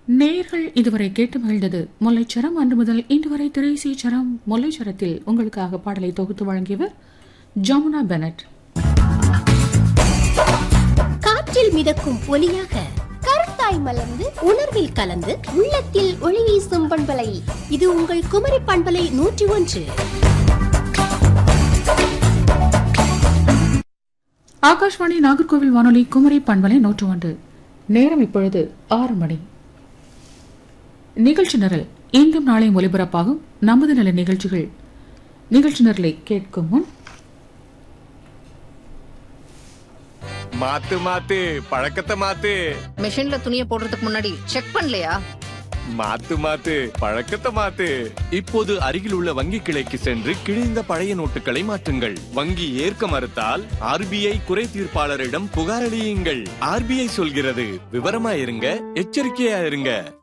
நேயர்கள் இதுவரை கேட்டு மகிழ்ந்தது முல்லைச்சரம் அன்று முதல் இன்று வரை திரைசீச்சரம் முல்லைச்சரத்தில் உங்களுக்காக பாடலை தொகுத்து வழங்கியவர் ஜமுனா பெனட் காற்றில் மிதக்கும் ஒலியாக கருத்தாய் மலர்ந்து உணர்வில் கலந்து உள்ளத்தில் ஒளி வீசும் பண்பலை இது உங்கள் குமரி பண்பலை நூற்றி ஒன்று ஆகாஷ்வாணி நாகர்கோவில் வானொலி குமரி பண்பலை நூற்று ஒன்று நேரம் இப்பொழுது ஆறு மணி நிகழ்ச்சி நிரல் இன்றும் நாளையும் ஒலிபரப்பாகும் நமது நல நிகழ்ச்சிகள் நிகழ்ச்சி நிரலை கேட்கும் முன் மாத்து மாத்து பழக்கத்தை மாத்து மிஷின்ல துணியை போடுறதுக்கு முன்னாடி செக் பண்ணலையா மாத்து மாத்து பழக்கத்தை மாத்து இப்போது அருகில் உள்ள வங்கி கிளைக்கு சென்று கிழிந்த பழைய நோட்டுகளை மாற்றுங்கள் வங்கி ஏற்க மறுத்தால் ஆர்பிஐ குறை தீர்ப்பாளரிடம் புகார் அளியுங்கள் ஆர்பிஐ சொல்கிறது விவரமா இருங்க எச்சரிக்கையா இருங்க